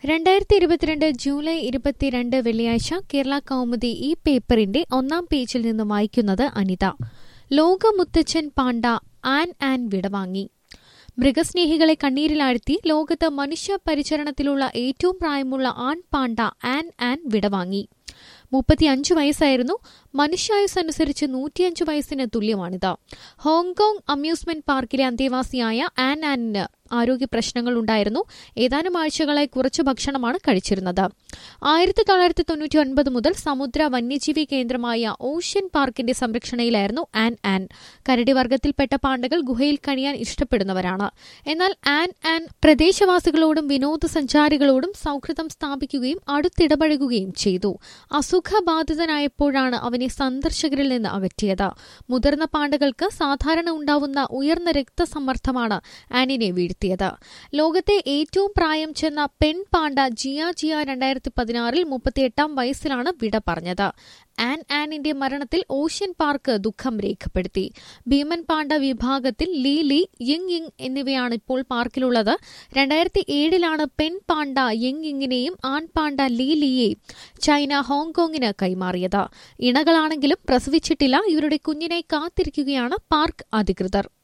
രണ്ടായിരത്തി ഇരുപത്തിരണ്ട് ജൂലൈ ഇരുപത്തിരണ്ട് വെള്ളിയാഴ്ച കേരള കൗമുദി ഈ പേപ്പറിന്റെ ഒന്നാം പേജിൽ നിന്ന് വായിക്കുന്നത് അനിത ലോകമുത്തച്ഛൻ പാണ്ട ആൻ ആൻ വിടവാങ്ങി മൃഗസ്നേഹികളെ കണ്ണീരിലാഴ്ത്തി ലോകത്ത് മനുഷ്യ പരിചരണത്തിലുള്ള ഏറ്റവും പ്രായമുള്ള ആൺ പാണ്ട ആൻ ആൻ വിടവാങ്ങി മുപ്പത്തിയഞ്ച് വയസ്സായിരുന്നു മനുഷ്യായുസ് അനുസരിച്ച് നൂറ്റിയഞ്ച് വയസ്സിന് തുല്യമാണിത് ഹോങ്കോങ് അമ്യൂസ്മെന്റ് പാർക്കിലെ അന്തേവാസിയായ ആൻ ആനിന് ആരോഗ്യ പ്രശ്നങ്ങൾ ഉണ്ടായിരുന്നു ഏതാനും ആഴ്ചകളായി കുറച്ച് ഭക്ഷണമാണ് കഴിച്ചിരുന്നത് ആയിരത്തി തൊള്ളായിരത്തി തൊണ്ണൂറ്റി ഒൻപത് മുതൽ സമുദ്ര വന്യജീവി കേന്ദ്രമായ ഓഷ്യൻ പാർക്കിന്റെ സംരക്ഷണയിലായിരുന്നു ആൻ ആൻ കരടി വർഗത്തിൽപ്പെട്ട പാണ്ടകൾ ഗുഹയിൽ കഴിയാൻ ഇഷ്ടപ്പെടുന്നവരാണ് എന്നാൽ ആൻ ആൻ പ്രദേശവാസികളോടും വിനോദസഞ്ചാരികളോടും സൗഹൃദം സ്ഥാപിക്കുകയും അടുത്തിടപഴകുകയും ചെയ്തു അസുഖബാധിതനായപ്പോഴാണ് അവനെ സന്ദർശകരിൽ നിന്ന് അകറ്റിയത് മുതിർന്ന പാണ്ടകൾക്ക് സാധാരണ ഉണ്ടാവുന്ന ഉയർന്ന രക്തസമ്മർദ്ദമാണ് ആനിനെ വീഴ്ത്തിയത് ലോകത്തെ ഏറ്റവും പ്രായം ചെന്ന പെൺ പാണ്ട ജിയ ജിയ രണ്ടായിരത്തി പതിനാറിൽ മുപ്പത്തിയെട്ടാം വയസ്സിലാണ് വിട പറഞ്ഞത് ആൻ ആനിന്റെ മരണത്തിൽ ഓഷ്യൻ പാർക്ക് ദുഃഖം രേഖപ്പെടുത്തി ഭീമൻ പാണ്ട വിഭാഗത്തിൽ ലീ ലീ യിങ് യിങ് എന്നിവയാണ് ഇപ്പോൾ പാർക്കിലുള്ളത് രണ്ടായിരത്തി ഏഴിലാണ് പെൺ പാണ്ട യിങ് യിങ്ങിനെയും ആൺ പാണ്ട ലീ ലീയെയും ചൈന ഹോങ്കോങ്ങിന് കൈമാറിയത് ഇണകളാണെങ്കിലും പ്രസവിച്ചിട്ടില്ല ഇവരുടെ കുഞ്ഞിനെ കാത്തിരിക്കുകയാണ് പാർക്ക് അധികൃതർ